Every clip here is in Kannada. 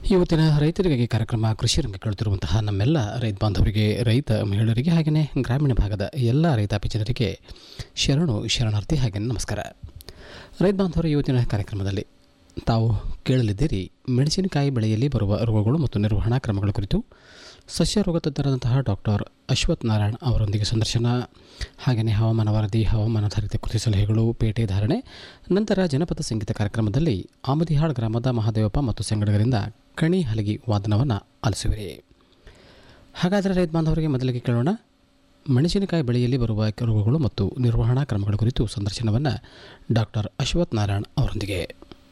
ಇವತ್ತಿನ ರೈತರಿಗಾಗಿ ಕಾರ್ಯಕ್ರಮ ಕೃಷಿ ರಂಗ ಕೇಳುತ್ತಿರುವಂತಹ ನಮ್ಮೆಲ್ಲ ರೈತ ಬಾಂಧವರಿಗೆ ರೈತ ಮಹಿಳೆಯರಿಗೆ ಹಾಗೆಯೇ ಗ್ರಾಮೀಣ ಭಾಗದ ಎಲ್ಲ ರೈತಾಪಿ ಜನರಿಗೆ ಶರಣು ಶರಣಾರ್ಥಿ ಹಾಗೆಯೇ ನಮಸ್ಕಾರ ರೈತ ಬಾಂಧವರು ಇವತ್ತಿನ ಕಾರ್ಯಕ್ರಮದಲ್ಲಿ ತಾವು ಕೇಳಲಿದ್ದೀರಿ ಮೆಣಸಿನಕಾಯಿ ಬೆಳೆಯಲ್ಲಿ ಬರುವ ರೋಗಗಳು ಮತ್ತು ನಿರ್ವಹಣಾ ಕ್ರಮಗಳ ಕುರಿತು ಸಸ್ಯ ರೋಗ ತಜ್ಞರಾದಂತಹ ಡಾಕ್ಟರ್ ಅಶ್ವಥ್ ನಾರಾಯಣ್ ಅವರೊಂದಿಗೆ ಸಂದರ್ಶನ ಹಾಗೆಯೇ ಹವಾಮಾನ ವರದಿ ಹವಾಮಾನಾಧಾರಿತ ಕೃಷಿ ಸಲಹೆಗಳು ಪೇಟೆ ಧಾರಣೆ ನಂತರ ಜನಪದ ಸಂಗೀತ ಕಾರ್ಯಕ್ರಮದಲ್ಲಿ ಆಮದಿಹಾಳ್ ಗ್ರಾಮದ ಮಹಾದೇವಪ್ಪ ಮತ್ತು ಸಂಗಡಗರಿಂದ ಕಣಿ ಹಲಗಿ ವಾದನವನ್ನು ಆಲಿಸುವಿರಿ ಹಾಗಾದರೆ ರೈತ ಬಾಂಧವರಿಗೆ ಮೊದಲಿಗೆ ಕೇಳೋಣ ಮೆಣಸಿನಕಾಯಿ ಬೆಳೆಯಲ್ಲಿ ಬರುವ ರೋಗಗಳು ಮತ್ತು ನಿರ್ವಹಣಾ ಕ್ರಮಗಳ ಕುರಿತು ಸಂದರ್ಶನವನ್ನು ಡಾಕ್ಟರ್ ಅಶ್ವಥ್ ನಾರಾಯಣ್ ಅವರೊಂದಿಗೆ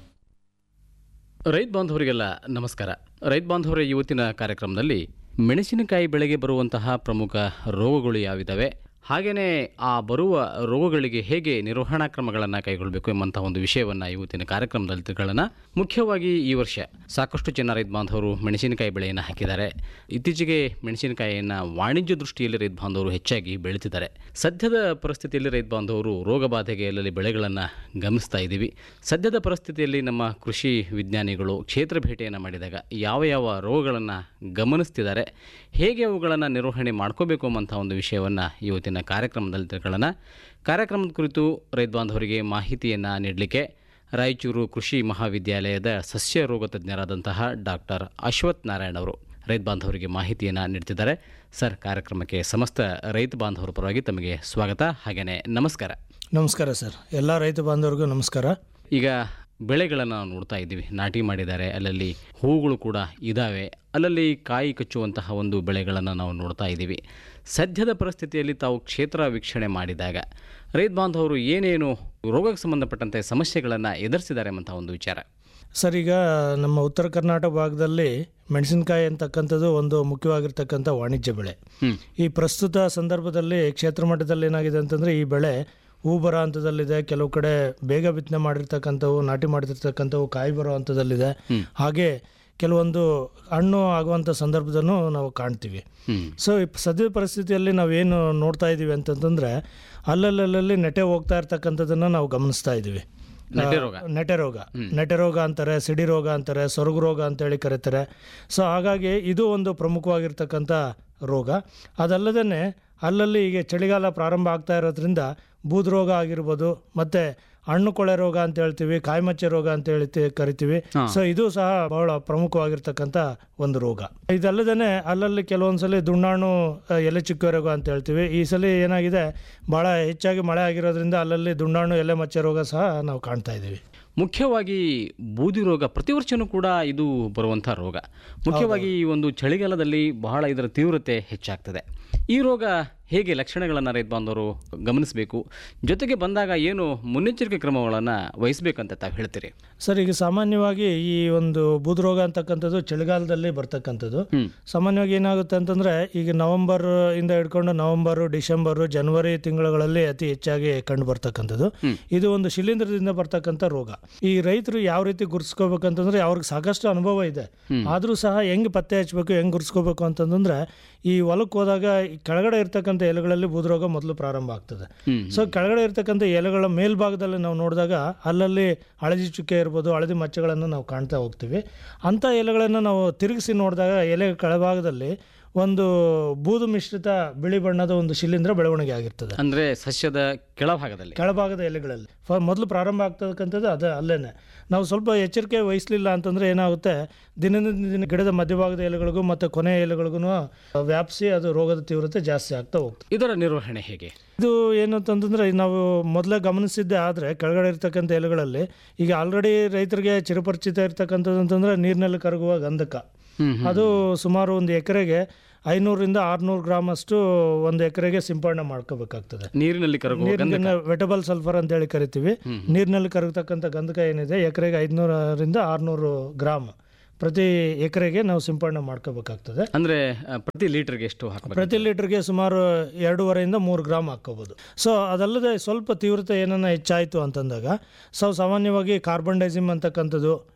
ರೈತ ಬಾಂಧವರಿಗೆಲ್ಲ ನಮಸ್ಕಾರ ರೈತ ಬಾಂಧವರ ಇವತ್ತಿನ ಕಾರ್ಯಕ್ರಮದಲ್ಲಿ ಮೆಣಸಿನಕಾಯಿ ಬೆಳೆಗೆ ಬರುವಂತಹ ಪ್ರಮುಖ ರೋಗಗಳು ಯಾವಿದ್ದಾವೆ ಹಾಗೆಯೇ ಆ ಬರುವ ರೋಗಗಳಿಗೆ ಹೇಗೆ ನಿರ್ವಹಣಾ ಕ್ರಮಗಳನ್ನು ಕೈಗೊಳ್ಳಬೇಕು ಎಂಬಂತಹ ಒಂದು ವಿಷಯವನ್ನು ಇವತ್ತಿನ ಕಾರ್ಯಕ್ರಮದಲ್ಲಿ ತಿಳ್ಕೊಳ್ಳೋಣ ಮುಖ್ಯವಾಗಿ ಈ ವರ್ಷ ಸಾಕಷ್ಟು ಜನ ರೈತ ಬಾಂಧವರು ಮೆಣಸಿನಕಾಯಿ ಬೆಳೆಯನ್ನು ಹಾಕಿದ್ದಾರೆ ಇತ್ತೀಚೆಗೆ ಮೆಣಸಿನಕಾಯಿಯನ್ನು ವಾಣಿಜ್ಯ ದೃಷ್ಟಿಯಲ್ಲಿ ರೈತ ಬಾಂಧವರು ಹೆಚ್ಚಾಗಿ ಬೆಳೀತಿದ್ದಾರೆ ಸದ್ಯದ ಪರಿಸ್ಥಿತಿಯಲ್ಲಿ ರೈತ ಬಾಂಧವರು ರೋಗ ಬಾಧೆಗೆ ಎಲ್ಲೆಲ್ಲಿ ಬೆಳೆಗಳನ್ನು ಗಮನಿಸ್ತಾ ಇದ್ದೀವಿ ಸದ್ಯದ ಪರಿಸ್ಥಿತಿಯಲ್ಲಿ ನಮ್ಮ ಕೃಷಿ ವಿಜ್ಞಾನಿಗಳು ಕ್ಷೇತ್ರ ಭೇಟಿಯನ್ನು ಮಾಡಿದಾಗ ಯಾವ ಯಾವ ರೋಗಗಳನ್ನು ಗಮನಿಸ್ತಿದ್ದಾರೆ ಹೇಗೆ ಅವುಗಳನ್ನು ನಿರ್ವಹಣೆ ಮಾಡ್ಕೋಬೇಕು ಎಂಬಂಥ ಒಂದು ವಿಷಯವನ್ನು ಇವತ್ತಿನ ಕಾರ್ಯಕ್ರಮದಲ್ಲಿ ತಿಳ್ಕೊಳ್ಳೋಣ ಕಾರ್ಯಕ್ರಮದ ಕುರಿತು ರೈತ ಬಾಂಧವರಿಗೆ ಮಾಹಿತಿಯನ್ನು ನೀಡಲಿಕ್ಕೆ ರಾಯಚೂರು ಕೃಷಿ ಮಹಾವಿದ್ಯಾಲಯದ ಸಸ್ಯ ರೋಗ ತಜ್ಞರಾದಂತಹ ಡಾಕ್ಟರ್ ಅಶ್ವಥ್ ನಾರಾಯಣ್ ಅವರು ರೈತ ಬಾಂಧವರಿಗೆ ಮಾಹಿತಿಯನ್ನು ನೀಡ್ತಿದ್ದಾರೆ ಸರ್ ಕಾರ್ಯಕ್ರಮಕ್ಕೆ ಸಮಸ್ತ ರೈತ ಬಾಂಧವರ ಪರವಾಗಿ ತಮಗೆ ಸ್ವಾಗತ ಹಾಗೆಯೇ ನಮಸ್ಕಾರ ನಮಸ್ಕಾರ ಸರ್ ಎಲ್ಲ ರೈತ ಬಾಂಧವರಿಗೂ ನಮಸ್ಕಾರ ಈಗ ಬೆಳೆಗಳನ್ನು ನಾವು ನೋಡ್ತಾ ಇದ್ದೀವಿ ನಾಟಿ ಮಾಡಿದ್ದಾರೆ ಅಲ್ಲಲ್ಲಿ ಹೂಗಳು ಕೂಡ ಇದ್ದಾವೆ ಅಲ್ಲಲ್ಲಿ ಕಾಯಿ ಕಚ್ಚುವಂತಹ ಒಂದು ಬೆಳೆಗಳನ್ನು ನಾವು ನೋಡ್ತಾ ಇದ್ದೀವಿ ಸದ್ಯದ ಪರಿಸ್ಥಿತಿಯಲ್ಲಿ ತಾವು ಕ್ಷೇತ್ರ ವೀಕ್ಷಣೆ ಮಾಡಿದಾಗ ರೈತ ಬಾಂಧವರು ಏನೇನು ರೋಗಕ್ಕೆ ಸಂಬಂಧಪಟ್ಟಂತೆ ಸಮಸ್ಯೆಗಳನ್ನು ಎದುರಿಸಿದ್ದಾರೆ ಎಂಬಂಥ ಒಂದು ವಿಚಾರ ಸರ್ ಈಗ ನಮ್ಮ ಉತ್ತರ ಕರ್ನಾಟಕ ಭಾಗದಲ್ಲಿ ಮೆಣಸಿನಕಾಯಿ ಅಂತಕ್ಕಂಥದ್ದು ಒಂದು ಮುಖ್ಯವಾಗಿರ್ತಕ್ಕಂಥ ವಾಣಿಜ್ಯ ಬೆಳೆ ಹ್ಮ್. ಈ ಪ್ರಸ್ತುತ ಸಂದರ್ಭದಲ್ಲಿ ಕ್ಷೇತ್ರ ಮಟ್ಟದಲ್ಲಿ ಏನಾಗಿದೆ ಅಂತಂದರೆ ಈ ಬೆಳೆ ಹೂ ಬರೋ ಹಂತದಲ್ಲಿದೆ ಕೆಲವು ಕಡೆ ಬೇಗ ಬಿತ್ತನೆ ಮಾಡಿರ್ತಕ್ಕಂಥವು ನಾಟಿ ಮಾಡಿರ್ತಕ್ಕಂಥವು ಕಾಯಿ ಬರೋ ಹಂತದಲ್ಲಿದೆ ಹಾಗೆ ಕೆಲವೊಂದು ಹಣ್ಣು ಆಗುವಂಥ ಸಂದರ್ಭದಲ್ಲೂ ನಾವು ಕಾಣ್ತೀವಿ ಹ್ಮ್. ಸೊ ಈ ಸದ್ಯದ ಪರಿಸ್ಥಿತಿಯಲ್ಲಿ ನಾವೇನು ನೋಡ್ತಾ ಇದ್ದೀವಿ ಅಂತಂತಂದರೆ ಅಲ್ಲಲ್ಲಲ್ಲಿ ನೆಟೆ ಹೋಗ್ತಾ ಇರ್ತಕ್ಕಂಥದ್ದನ್ನು ನಾವು ಗಮನಿಸ್ತಾ ಇದ್ದೀವಿ ನೆಟ್ಟೆ ರೋಗ. ನೆಟೆ ರೋಗ ನೆಟೆ ರೋಗ ಅಂತಾರೆ ಸಿಡಿ ರೋಗ ಅಂತಾರೆ ಸೊರಗು ರೋಗ ಅಂತೇಳಿ ಕರೀತಾರೆ ಸೊ ಹಾಗಾಗಿ ಇದು ಒಂದು ಪ್ರಮುಖವಾಗಿರ್ತಕ್ಕಂಥ ರೋಗ ಅದಲ್ಲದೇ ಅಲ್ಲಲ್ಲಿ ಈಗ ಚಳಿಗಾಲ ಪ್ರಾರಂಭ ಆಗ್ತಾ ಇರೋದ್ರಿಂದ ಬೂದು ರೋಗ ಆಗಿರ್ಬೋದು ಮತ್ತು ಹಣ್ಣು ಕೊಳೆ ರೋಗ ಅಂತ ಹೇಳ್ತೀವಿ ಕಾಯಿಮಚ್ಚೆ ರೋಗ ಅಂತ ಹೇಳಿ ಕರಿತೀವಿ ಸೊ ಇದು ಸಹ ಬಹಳ ಪ್ರಮುಖವಾಗಿರ್ತಕ್ಕಂಥ ಒಂದು ರೋಗ ಇದಲ್ಲದೇ ಅಲ್ಲಲ್ಲಿ ಕೆಲವೊಂದ್ಸಲಿ ದುಣ್ಣಾಣು ಆ, ಎಲೆ ಚುಕ್ಕೆ ರೋಗ ಅಂತ ಹೇಳ್ತೀವಿ ಈ ಸಲ ಏನಾಗಿದೆ ಭಾಳ ಹೆಚ್ಚಾಗಿ ಮಳೆ ಆಗಿರೋದ್ರಿಂದ ಅಲ್ಲಲ್ಲಿ ದುಣ್ಣಾಣು ಎಲೆ ಮಚ್ಚೆ ರೋಗ ಸಹ ನಾವು ಕಾಣ್ತಾ ಇದ್ದೀವಿ ಮುಖ್ಯವಾಗಿ ಬೂದಿ ರೋಗ ಪ್ರತಿ ವರ್ಷವೂ ಕೂಡ ಇದು ಬರುವಂಥ ರೋಗ ಮುಖ್ಯವಾಗಿ ಈ ಒಂದು ಚಳಿಗಾಲದಲ್ಲಿ ಬಹಳ ಇದರ ತೀವ್ರತೆ ಹೆಚ್ಚಾಗ್ತದೆ ಈ ರೋಗ ಹೇಗೆ ಲಕ್ಷಣಗಳನ್ನು ರೈತ ಬಾಂಧವರು ಗಮನಿಸಬೇಕು ಜೊತೆಗೆ ಬಂದಾಗ ಏನು ಮುನ್ನೆಚ್ಚರಿಕೆ ಕ್ರಮಗಳನ್ನು ವಹಿಸಬೇಕಂತ ತಾವು ಹೇಳ್ತೀರಿ ಸರ್ ಈಗ ಸಾಮಾನ್ಯವಾಗಿ ಈ ಒಂದು ಬೂದು ರೋಗ ಅಂತಕ್ಕಂಥದ್ದು ಚಳಿಗಾಲದಲ್ಲಿ ಬರ್ತಕ್ಕಂಥದ್ದು ಹ್ಮ್. ಸಾಮಾನ್ಯವಾಗಿ ಏನಾಗುತ್ತೆ ಅಂತಂದ್ರೆ ಈಗ ನವೆಂಬರ್ ಇಂದ ಹಿಡ್ಕೊಂಡು ನವೆಂಬರು ಡಿಸೆಂಬರು ಜನವರಿ ತಿಂಗಳುಗಳಲ್ಲಿ ಅತಿ ಹೆಚ್ಚಾಗಿ ಕಂಡು ಬರ್ತಕ್ಕಂಥದ್ದು ಇದು ಒಂದು ಶಿಲೀಂಧ್ರದಿಂದ ಬರ್ತಕ್ಕಂಥ ರೋಗ ಈ ರೈತರು ಯಾವ ರೀತಿ ಗುರ್ಸ್ಕೋಬೇಕಂತಂದ್ರೆ ಅವ್ರಿಗೆ ಸಾಕಷ್ಟು ಅನುಭವ ಇದೆ ಆದರೂ ಸಹ ಹೆಂಗೆ ಪತ್ತೆ ಹಚ್ಚಬೇಕು ಹೆಂಗೆ ಗುರ್ಸ್ಕೋಬೇಕು ಅಂತಂದ್ರೆ ಈ ಹೊಲಕ್ಕೆ ಹೋದಾಗ ಈ ಕೆಳಗಡೆ ಇರ್ತಕ್ಕಂಥ ಎಲೆಗಳಲ್ಲಿ ಬೂದುರೋಗ ಮೊದಲು ಪ್ರಾರಂಭ ಆಗ್ತದೆ ಸೊ ಕೆಳಗಡೆ ಇರ್ತಕ್ಕಂಥ ಎಲೆಗಳ ಮೇಲ್ಭಾಗದಲ್ಲಿ ನಾವು ನೋಡಿದಾಗ ಅಲ್ಲಲ್ಲಿ ಹಳದಿ ಚುಕ್ಕೆ ಇರ್ಬೋದು ಹಳದಿ ಮಚ್ಚೆಗಳನ್ನು ನಾವು ಕಾಣ್ತಾ ಹೋಗ್ತೀವಿ ಅಂಥ ಎಲೆಗಳನ್ನು ನಾವು ತಿರುಗಿಸಿ ನೋಡಿದಾಗ ಎಲೆ ಕೆಳಭಾಗದಲ್ಲಿ ಒಂದು ಬೂದು ಮಿಶ್ರಿತ ಬಿಳಿ ಬಣ್ಣದ ಒಂದು ಶಿಲೀಂಧ್ರ ಬೆಳವಣಿಗೆ ಆಗಿರ್ತದೆ ಅಂದರೆ ಸಸ್ಯದ ಕೆಳಭಾಗದಲ್ಲಿ ಕೆಳಭಾಗದ ಎಲೆಗಳಲ್ಲಿ ಫ ಮೊದಲು ಪ್ರಾರಂಭ ಆಗ್ತಕ್ಕಂಥದ್ದು ಅದೇ ಅಲ್ಲೇನೆ ನಾವು ಸ್ವಲ್ಪ ಎಚ್ಚರಿಕೆ ವಹಿಸಲಿಲ್ಲ ಅಂತಂದರೆ ಏನಾಗುತ್ತೆ ದಿನದಿಂದ ದಿನ ಗಿಡದ ಮಧ್ಯಭಾಗದ ಎಲೆಗಳಿಗೂ ಮತ್ತು ಕೊನೆಯ ಎಲೆಗಳಿಗೂ ವ್ಯಾಪಿಸಿ ಅದು ರೋಗದ ತೀವ್ರತೆ ಜಾಸ್ತಿ ಆಗ್ತಾ ಹೋಗ್ತದೆ ಇದರ ನಿರ್ವಹಣೆ ಹೇಗೆ ಇದು ಏನು ಅಂತಂದ್ರೆ ನಾವು ಮೊದಲೇ ಗಮನಿಸಿದ್ದೆ ಆದರೆ ಕೆಳಗಡೆ ಇರ್ತಕ್ಕಂಥ ಎಲೆಗಳಲ್ಲಿ ಈಗ ಆಲ್ರೆಡಿ ರೈತರಿಗೆ ಚಿರಪರಿಚಿತ ಇರ್ತಕ್ಕಂಥದ್ದು ಅಂತಂದ್ರೆ ನೀರಿನಲ್ಲಿ ಕರಗುವ ಗಂಧಕ ಅದು ಸುಮಾರು ಒಂದು ಎಕರೆಗೆ ಐನೂರಿಂದ ಆರುನೂರು ಗ್ರಾಮ್ ಅಷ್ಟು ಒಂದು ಎಕರೆಗೆ ಸಿಂಪಡಣೆ ಮಾಡ್ಕೋಬೇಕಾಗ್ತದೆ ನೀರಿನಲ್ಲಿ ಕರಗುವ ನೀರಿನ ವೆಟಬಲ್ ಸಲ್ಫರ್ ಅಂತ ಹೇಳಿ ಕರಿತೀವಿ ನೀರಿನಲ್ಲಿ ಕರಗತಕ್ಕಂಥ ಗಂಧಕ ಏನಿದೆ ಎಕರೆಗೆ ಐದುನೂರರಿಂದ ಆರುನೂರು ಗ್ರಾಮ್ ಪ್ರತಿ ಎಕರೆಗೆ ನಾವು ಸಿಂಪಡಣೆ ಮಾಡ್ಕೋಬೇಕಾಗ್ತದೆ ಅಂದರೆ ಆ, ಪ್ರತಿ ಲೀಟರ್ಗೆ ಎಷ್ಟು ಹಾಕಬೇಕು ಪ್ರತಿ ಲೀಟರ್ಗೆ ಸುಮಾರು ಎರಡೂವರೆಯಿಂದ ಮೂರು ಗ್ರಾಮ್ ಹಾಕ್ಕೋಬೋದು ಸೊ ಅದಲ್ಲದೆ ಸ್ವಲ್ಪ ತೀವ್ರತೆ ಏನನ್ನ ಹೆಚ್ಚಾಯಿತು ಅಂತಂದಾಗ ಸೊ ಸಾಮಾನ್ಯವಾಗಿ ಕಾರ್ಬನ್ ಡೈಸಿಮ್ ಅಂತಕ್ಕಂಥದ್ದು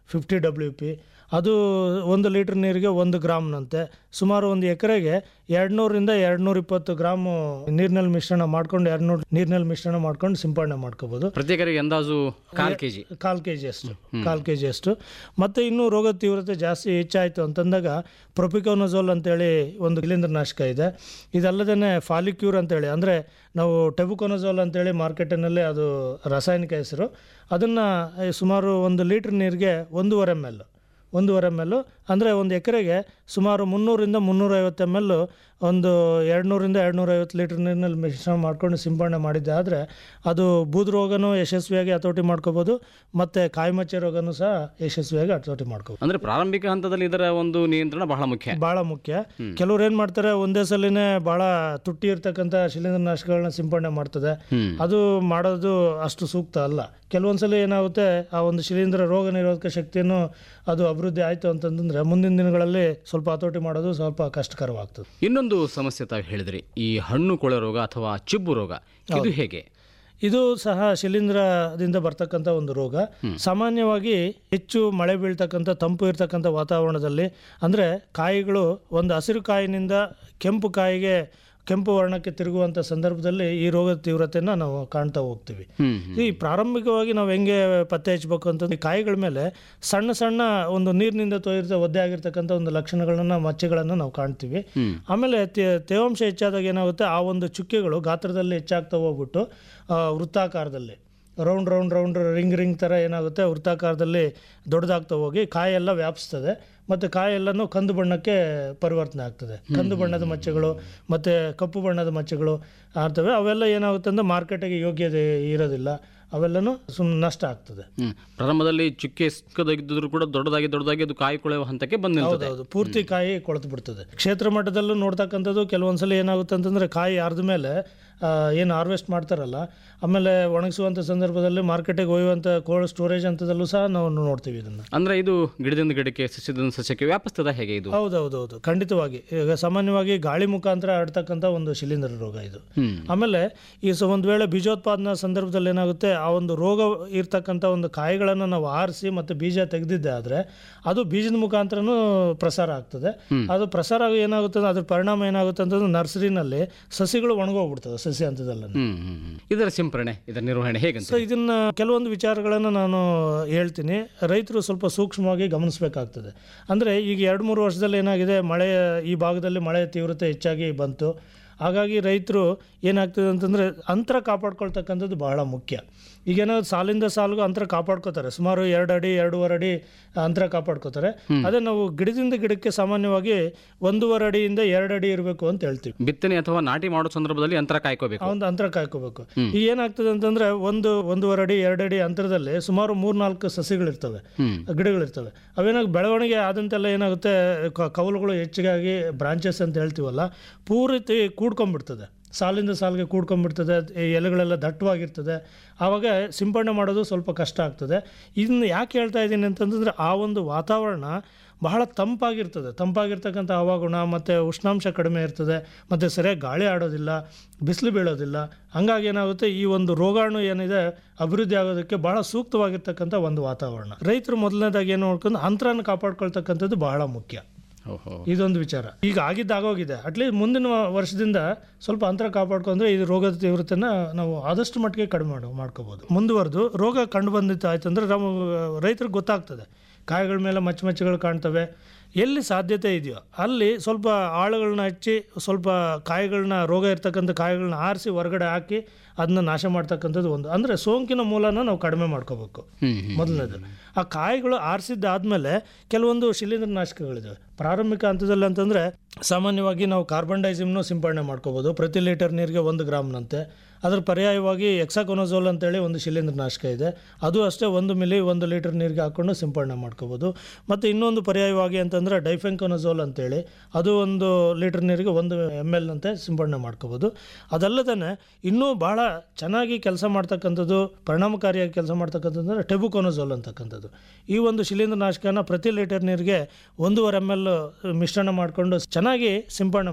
ಫಿಫ್ಟಿ ಡಬ್ಲ್ಯೂ ಪಿ ಅದು ಒಂದು ಲೀಟ್ರ್ ನೀರಿಗೆ ಒಂದು ಗ್ರಾಮ್ನಂತೆ ಸುಮಾರು ಒಂದು ಎಕರೆಗೆ ಎರಡುನೂರಿಂದ ಎರಡುನೂರ ಇಪ್ಪತ್ತು ಗ್ರಾಮು ನೀರಿನಲ್ಲಿ ಮಿಶ್ರಣ ಮಾಡ್ಕೊಂಡು ಎರಡುನೂರು ನೀರಿನಲ್ಲಿ ಮಿಶ್ರಣ ಮಾಡ್ಕೊಂಡು ಸಿಂಪಡಣೆ ಮಾಡ್ಕೋಬೋದು ಪ್ರತಿ ಎಕರೆಗೆ ಅಂದಾಜು ಕಾಲ್ ಕೆ ಜಿ ಕಾಲು ಕೆ ಜಿ ಅಷ್ಟು ಕಾಲು ಕೆ ಜಿ ಅಷ್ಟು ಮತ್ತು ಇನ್ನೂ ರೋಗದ ತೀವ್ರತೆ ಜಾಸ್ತಿ ಹೆಚ್ಚಾಯಿತು ಅಂತಂದಾಗ ಪ್ರೊಪಿಕೋನಜೋಲ್ ಅಂತೇಳಿ ಒಂದು ಶಿಲೀಂಧ್ರನಾಶಕ ಇದೆ ಇದಲ್ಲದೇ ಫಾಲಿಕ್ಯೂರ್ ಅಂತೇಳಿ ಅಂದರೆ ನಾವು ಟೆಬುಕೊನಜೋಲ್ ಅಂತೇಳಿ ಮಾರ್ಕೆಟಿನಲ್ಲಿ ಅದು ರಾಸಾಯನಿಕ ಹೆಸರು ಅದನ್ನು ಸುಮಾರು ಒಂದು ಲೀಟ್ರ್ ನೀರಿಗೆ ಒಂದೂವರೆ ಎಮ್ ಎಲ್ ಒಂದೂವರೆ ಎಮ್ ಎಲ್ ಅಂದರೆ ಒಂದು ಎಕರೆಗೆ ಸುಮಾರು ಮುನ್ನೂರಿಂದ ಮುನ್ನೂರೈವತ್ತು ಎಮ್ ಎಲ್ ಒಂದು ಎರಡುನೂರಿಂದ ಎರಡುನೂರೈವತ್ತು ಲೀಟ್ರ್ ನೀರಿನಲ್ಲಿ ಮಿಶ್ರಣ ಮಾಡ್ಕೊಂಡು ಸಿಂಪಡಣೆ ಮಾಡಿದ್ದೆ ಆದರೆ ಅದು ಬೂದು ರೋಗನೂ ಯಶಸ್ವಿಯಾಗಿ ಹತೋಟಿ ಮಾಡ್ಕೋಬೋದು ಮತ್ತು ಕಾಯಿಮಚ್ಚೆ ರೋಗನೂ ಸಹ ಯಶಸ್ವಿಯಾಗಿ ಹತೋಟಿ ಮಾಡ್ಕೋಬೋದು ಅಂದ್ರೆ ಪ್ರಾರಂಭಿಕ ಹಂತದಲ್ಲಿ ಇದರ ಒಂದು ನಿಯಂತ್ರಣ ಬಹಳ ಮುಖ್ಯ ಭಾಳ ಮುಖ್ಯ ಕೆಲವ್ರು ಏನು ಮಾಡ್ತಾರೆ ಒಂದೇ ಸಲಿನೇ ಭಾಳ ತುಟ್ಟಿ ಇರ್ತಕ್ಕಂಥ ಶಿಲೀಂಧ್ರನಾಶಕಗಳನ್ನ ಸಿಂಪಡಣೆ ಮಾಡ್ತದೆ ಹ್ಮ್. ಅದು ಮಾಡೋದು ಅಷ್ಟು ಸೂಕ್ತ ಅಲ್ಲ ಕೆಲವೊಂದ್ಸಲ ಏನಾಗುತ್ತೆ ಆ ಒಂದು ಶಿಲೀಂಧ್ರ ರೋಗ ನಿರೋಧಕ ಶಕ್ತಿಯನ್ನು ಅದು ಅಭಿವೃದ್ಧಿ ಆಯಿತು ಅಂತಂದ್ರೆ ಮುಂದಿನ ದಿನಗಳಲ್ಲಿ ಸ್ವಲ್ಪ ಹತೋಟಿ ಮಾಡೋದು ಸ್ವಲ್ಪ ಕಷ್ಟಕರವಾಗ್ತದೆ ಇನ್ನೊಂದು ಸಮಸ್ಯೆ ತಾವು ಹೇಳಿದ್ರಿ ಈ ಹಣ್ಣು ಕೊಳೆ ರೋಗ ಅಥವಾ ಚಿಬ್ಬು ರೋಗ ಇದು ಹೇಗೆ ಇದು ಸಹ ಶಿಲೀಂಧ್ರದಿಂದ ಬರ್ತಕ್ಕಂಥ ಒಂದು ರೋಗ ಸಾಮಾನ್ಯವಾಗಿ ಹೆಚ್ಚು ಮಳೆ ಬೀಳ್ತಕ್ಕಂಥ ತಂಪು ಇರ್ತಕ್ಕಂಥ ವಾತಾವರಣದಲ್ಲಿ ಅಂದರೆ ಕಾಯಿಗಳು ಒಂದು ಹಸಿರು ಕಾಯಿನಿಂದ ಕೆಂಪು ಕಾಯಿಗೆ ಕೆಂಪು ವರ್ಣಕ್ಕೆ ತಿರುಗುವಂಥ ಸಂದರ್ಭದಲ್ಲಿ ಈ ರೋಗದ ತೀವ್ರತೆಯನ್ನು ನಾವು ಕಾಣ್ತಾ ಹೋಗ್ತೀವಿ ಹ್ಮ್ ಈ ಪ್ರಾರಂಭಿಕವಾಗಿ ನಾವು ಹೆಂಗೆ ಪತ್ತೆ ಹಚ್ಚಬೇಕು ಅಂತಂದ್ರೆ ಈ ಕಾಯಿಗಳ ಮೇಲೆ ಸಣ್ಣ ಸಣ್ಣ ಒಂದು ನೀರಿನಿಂದ ತೋರಿರ್ತ ಒದ್ದೆ ಆಗಿರ್ತಕ್ಕಂಥ ಒಂದು ಲಕ್ಷಣಗಳನ್ನ ಮಚ್ಚೆಗಳನ್ನು ನಾವು ಕಾಣ್ತೀವಿ ಹ್ಮ್. ಆಮೇಲೆ ತೇ- ತೇವಾಂಶ ಹೆಚ್ಚಾದಾಗ ಏನಾಗುತ್ತೆ ಆ ಒಂದು ಚುಕ್ಕೆಗಳು ಗಾತ್ರದಲ್ಲಿ ಹೆಚ್ಚಾಗ್ತಾ ಹೋಗ್ಬಿಟ್ಟು ಆ, ವೃತ್ತಾಕಾರದಲ್ಲಿ round round round ring ring ಥರ ಏನಾಗುತ್ತೆ ವೃತ್ತಾಕಾರದಲ್ಲಿ ದೊಡ್ಡದಾಗ್ತಾ ಹೋಗಿ ಕಾಯೆಲ್ಲ ವ್ಯಾಪಿಸ್ತದೆ ಮತ್ತು ಕಾಯೆಲ್ಲನೂ ಕಂದು ಬಣ್ಣಕ್ಕೆ ಪರಿವರ್ತನೆ ಆಗ್ತದೆ ಕಂದು ಬಣ್ಣದ ಮಚ್ಚೆಗಳು ಮತ್ತು ಕಪ್ಪು ಬಣ್ಣದ ಮಚ್ಚೆಗಳು ಆಗ್ತವೆ ಅವೆಲ್ಲ ಏನಾಗುತ್ತೆ ಅಂದ್ರೆ ಮಾರ್ಕೆಟಿಗೆ ಯೋಗ್ಯತೆ ಇರೋದಿಲ್ಲ ಅವೆಲ್ಲನೂ ಸುಮ್ಮನೆ ನಷ್ಟ ಆಗ್ತದೆ ಹ್ಮ್. ಪ್ರಾರಂಭದಲ್ಲಿ ಚುಕ್ಕೆ ಸಿಕ್ಕದಾಗಿದ್ದರೂ ಕೂಡ ದೊಡ್ಡದಾಗಿ ದೊಡ್ಡದಾಗಿ ಅದು ಕಾಯಿ ಕೊಳೆಯುವ ಹಂತಕ್ಕೆ ಬಂದು ನಿಲ್ತದೆ ಹೌದೌದು ಪೂರ್ತಿ ಕಾಯಿ ಕೊಳೆತು ಬಿಡ್ತದೆ ಕ್ಷೇತ್ರ ಮಟ್ಟದಲ್ಲೂ ನೋಡ್ತಕ್ಕಂಥದ್ದು ಕೆಲವೊಂದ್ಸಲ ಏನಾಗುತ್ತೆ ಅಂತಂದ್ರೆ ಕಾಯಿ ಅರ್ಧ ಮೇಲೆ ಏನು ಹಾರ್ವೆಸ್ಟ್ ಮಾಡ್ತಾರಲ್ಲ ಆಮೇಲೆ ಒಣಗಿಸುವಂಥ ಸಂದರ್ಭದಲ್ಲಿ ಮಾರ್ಕೆಟಿಗೆ ಒಯ್ಯುವಂಥ ಕೋಲ್ಡ್ ಸ್ಟೋರೇಜ್ ಹಂತದಲ್ಲೂ ಸಹ ನಾವು ನೋಡ್ತೀವಿ ಇದನ್ನು ಅಂದ್ರೆ ಇದು ಗಿಡದಿಂದ ಗಿಡಕ್ಕೆ ಸಸ್ಯದಿಂದ ಸಸ್ಯಕ್ಕೆ ವ್ಯಾಪಿಸ್ತದ ಹೇಗೆ ಇದು ಹೌದೌದೌದು ಖಂಡಿತವಾಗಿ ಈಗ ಸಾಮಾನ್ಯವಾಗಿ ಗಾಳಿ ಮುಖಾಂತರ ಹರಡ್ತಕ್ಕಂಥ ಒಂದು ಶಿಲೀಂಧ್ರ ರೋಗ ಇದು ಹ್ಮ್ ಆಮೇಲೆ ಈ ಸ ಒಂದು ವೇಳೆ ಬೀಜೋತ್ಪಾದನಾ ಸಂದರ್ಭದಲ್ಲಿ ಏನಾಗುತ್ತೆ ಆ ಒಂದು ರೋಗ ಇರ್ತಕ್ಕಂಥ ಒಂದು ಕಾಯಿಗಳನ್ನು ನಾವು ಆರಿಸಿ ಮತ್ತು ಬೀಜ ತೆಗೆದಿದ್ದೆ ಆದರೆ ಅದು ಬೀಜದ ಮುಖಾಂತರನೂ ಪ್ರಸಾರ ಆಗ್ತದೆ ಅದು ಪ್ರಸಾರ ಆಗಿ ಏನಾಗುತ್ತೆ ಅಂದ್ರೆ ಅದ್ರ ಪರಿಣಾಮ ಏನಾಗುತ್ತೆ ಅಂತಂದ್ರೆ ನರ್ಸರಿನಲ್ಲಿ ಸಸಿಗಳು ಒಣಗೋಗ್ಬಿಡ್ತದೆ ಸಸಿ ಹಂತದಲ್ಲಿ ಹ್ಮ್ ಹ್ಮ್ ಹ್ಮ್. ಇದರ ಸಿಂಪರಣೆ ಇದರ ನಿರ್ವಹಣೆ ಹೇಗಂತ ಸೊ ಇದನ್ನ ಕೆಲವೊಂದು ವಿಚಾರಗಳನ್ನು ನಾನು ಹೇಳ್ತೀನಿ ರೈತರು ಸ್ವಲ್ಪ ಸೂಕ್ಷ್ಮವಾಗಿ ಗಮನಿಸಬೇಕಾಗ್ತದೆ ಅಂದರೆ ಈಗ ಎರಡು ಮೂರು ವರ್ಷದಲ್ಲಿ ಏನಾಗಿದೆ ಮಳೆ ಈ ಭಾಗದಲ್ಲಿ ಮಳೆ ತೀವ್ರತೆ ಹೆಚ್ಚಾಗಿ ಬಂತು ಹಾಗಾಗಿ ರೈತರು ಏನಾಗ್ತದೆ ಅಂತಂದರೆ ಅಂತರ ಕಾಪಾಡ್ಕೊಳ್ತಕ್ಕಂಥದ್ದು ಬಹಳ ಮುಖ್ಯ ಈಗೇನೋ ಸಾಲಿಂದ ಸಾಲಿಗೂ ಅಂತರ ಕಾಪಾಡ್ಕೋತಾರೆ ಸುಮಾರು ಎರಡು ಅಡಿ ಎರಡೂವರೆ ಅಡಿ ಅಂತರ ಕಾಪಾಡ್ಕೋತಾರೆ ಅದೇ ನಾವು ಗಿಡದಿಂದ ಗಿಡಕ್ಕೆ ಸಾಮಾನ್ಯವಾಗಿ ಒಂದೂವರೆ ಅಡಿಯಿಂದ ಎರಡು ಅಡಿ ಇರಬೇಕು ಅಂತ ಹೇಳ್ತೀವಿ ಬಿತ್ತನೆ ಅಥವಾ ನಾಟಿ ಮಾಡೋ ಸಂದರ್ಭದಲ್ಲಿ ಅಂತರ ಕಾಯ್ಕೋಬೇಕು ಆ ಒಂದು ಅಂತರ ಕಾಯ್ಕೋಬೇಕು ಈಗ ಏನಾಗ್ತದೆ ಅಂತಂದ್ರೆ ಒಂದು ಒಂದೂವರೆ ಅಡಿ ಎರಡು ಅಡಿ ಅಂತರದಲ್ಲಿ ಸುಮಾರು ಮೂರ್ನಾಲ್ಕು ಸಸಿಗಳಿರ್ತವೆ ಹ್ಮ್ ಗಿಡಗಳಿರ್ತವೆ ಅವೇನಾಗ ಬೆಳವಣಿಗೆ ಆದಂತೆಲ್ಲ ಏನಾಗುತ್ತೆ ಕ- ಕವಲುಗಳು ಹೆಚ್ಚಿಗಾಗಿ ಬ್ರಾಂಚಸ್ ಅಂತ ಹೇಳ್ತೀವಲ್ಲ ಪೂರ್ತಿ ಕೂಡ್ಕೊಂಡ್ಬಿಡ್ತದೆ ಸಾಲಿಂದ ಸಾಲಿಗೆ ಕೂಡ್ಕೊಂಡ್ಬಿಡ್ತದೆ ಈ ಎಲೆಗಳೆಲ್ಲ ದಟ್ಟವಾಗಿರ್ತದೆ ಆವಾಗ ಸಿಂಪಡಣೆ ಮಾಡೋದು ಸ್ವಲ್ಪ ಕಷ್ಟ ಆಗ್ತದೆ ಇದನ್ನ ಯಾಕೆ ಹೇಳ್ತಾ ಇದ್ದೀನಿ ಅಂತಂತಂದರೆ ಆ ಒಂದು ವಾತಾವರಣ ಬಹಳ ತಂಪಾಗಿರ್ತದೆ ತಂಪಾಗಿರ್ತಕ್ಕಂಥ ಹವಾಗುಣ ಮತ್ತು ಉಷ್ಣಾಂಶ ಕಡಿಮೆ ಇರ್ತದೆ ಮತ್ತು ಸರಿಯಾಗಿ ಗಾಳಿ ಆಡೋದಿಲ್ಲ ಬಿಸಿಲು ಬೀಳೋದಿಲ್ಲ ಹಂಗಾಗಿ ಏನಾಗುತ್ತೆ ಈ ಒಂದು ರೋಗಾಣು ಏನಿದೆ ಅಭಿವೃದ್ಧಿ ಆಗೋದಕ್ಕೆ ಬಹಳ ಸೂಕ್ತವಾಗಿರ್ತಕ್ಕಂಥ ಒಂದು ವಾತಾವರಣ ರೈತರು ಮೊದಲನೇದಾಗಿ ಏನು ನೋಡ್ಕೊಂಡು ಅಂತರನ ಕಾಪಾಡ್ಕೊಳ್ತಕ್ಕಂಥದ್ದು ಬಹಳ ಮುಖ್ಯ ಓಹೋ ಇದೊಂದು ವಿಚಾರ ಈಗ ಆಗಿದ್ದಾಗೋಗಿದೆ ಅಟ್ಲೀಸ್ಟ್ ಮುಂದಿನ ವರ್ಷದಿಂದ ಸ್ವಲ್ಪ ಅಂತರ ಕಾಪಾಡ್ಕೊಂಡ್ರೆ ಇದು ರೋಗದ ತೀವ್ರತೆನ ನಾವು ಆದಷ್ಟು ಮಟ್ಟಿಗೆ ಕಡಿಮೆ ಮಾಡು ಮಾಡ್ಕೋಬೋದು ಮುಂದುವರೆದು ರೋಗ ಕಂಡು ಬಂದಿತ್ತು ಆಯ್ತಂದ್ರೆ ನಮ್ಮ ರೈತರಿಗೆ ಗೊತ್ತಾಗ್ತದೆ ಕಾಯಿಗಳ ಮೇಲೆ ಮಚ್ಚ ಮಚ್ಚಗಳು ಕಾಣ್ತವೆ ಎಲ್ಲಿ ಸಾಧ್ಯತೆ ಇದೆಯೋ ಅಲ್ಲಿ ಸ್ವಲ್ಪ ಆಳುಗಳನ್ನ ಹಚ್ಚಿ ಸ್ವಲ್ಪ ಕಾಯಿಗಳನ್ನ ರೋಗ ಇರ್ತಕ್ಕಂಥ ಕಾಯಿಗಳನ್ನ ಆರಿಸಿ ಹೊರಗಡೆ ಹಾಕಿ ಅದನ್ನ ನಾಶ ಮಾಡ್ತಕ್ಕಂಥದ್ದು ಒಂದು ಅಂದರೆ ಸೋಂಕಿನ ಮೂಲನ ನಾವು ಕಡಿಮೆ ಮಾಡ್ಕೋಬೇಕು ಹ್ಮ್ ಹ್ಮ್. ಮೊದಲನೇದು ಆ ಕಾಯಿಗಳು ಆರಿಸಿದ್ದಾದ್ಮೇಲೆ ಕೆಲವೊಂದು ಶಿಲೀಂಧ್ರನಾಶಕಗಳಿದ್ದಾವೆ ಪ್ರಾರಂಭಿಕ ಹಂತದಲ್ಲಿ ಅಂತಂದರೆ ಸಾಮಾನ್ಯವಾಗಿ ನಾವು ಕಾರ್ಬನ್ ಡೈಸಿಮ್ನು ಸಿಂಪಡಣೆ ಮಾಡ್ಕೋಬೋದು ಪ್ರತಿ ಲೀಟರ್ ನೀರಿಗೆ ಒಂದು ಗ್ರಾಮ್ನಂತೆ ಅದ್ರ ಪರ್ಯಾಯವಾಗಿ ಎಕ್ಸಾಕೊನೋಝೋಲ್ ಅಂತೇಳಿ ಒಂದು ಶಿಲೀಂಧ್ರನಾಶಕ ಇದೆ ಅದು ಅಷ್ಟೇ ಒಂದು ಮಿಲಿ ಒಂದು ಲೀಟರ್ ನೀರಿಗೆ ಹಾಕ್ಕೊಂಡು ಸಿಂಪಡಣೆ ಮಾಡ್ಕೋಬೋದು ಮತ್ತು ಇನ್ನೊಂದು ಪರ್ಯಾಯವಾಗಿ ಅಂತಂದರೆ ಡೈಫೆಂಕೊನೋಝೋಲ್ ಅಂತೇಳಿ ಅದು ಒಂದು ಲೀಟರ್ ನೀರಿಗೆ ಒಂದು ಎಮ್ ಎಲ್ ಅಂತೆ ಸಿಂಪಡಣೆ ಮಾಡ್ಕೋಬೋದು ಅದಲ್ಲದೇ ಇನ್ನೂ ಭಾಳ ಚೆನ್ನಾಗಿ ಕೆಲಸ ಮಾಡ್ತಕ್ಕಂಥದ್ದು ಪರಿಣಾಮಕಾರಿಯಾಗಿ ಕೆಲಸ ಮಾಡ್ತಕ್ಕಂಥದ್ದು ಅಂದರೆ ಟೆಬುಕೊನೋಝೋಲ್ ಅಂತಕ್ಕಂಥದ್ದು ಈ ಒಂದು ಶಿಲೀಂಧ್ರನಾಶಕನ ಪ್ರತಿ ಲೀಟರ್ ನೀರಿಗೆ ಒಂದೂವರೆ ಎಮ್ ಎಲ್ ಮಿಶ್ರಣ ಮಾಡಿಕೊಂಡು ಚೆನ್ನಾಗಿ ಸಿಂಪಡಣೆ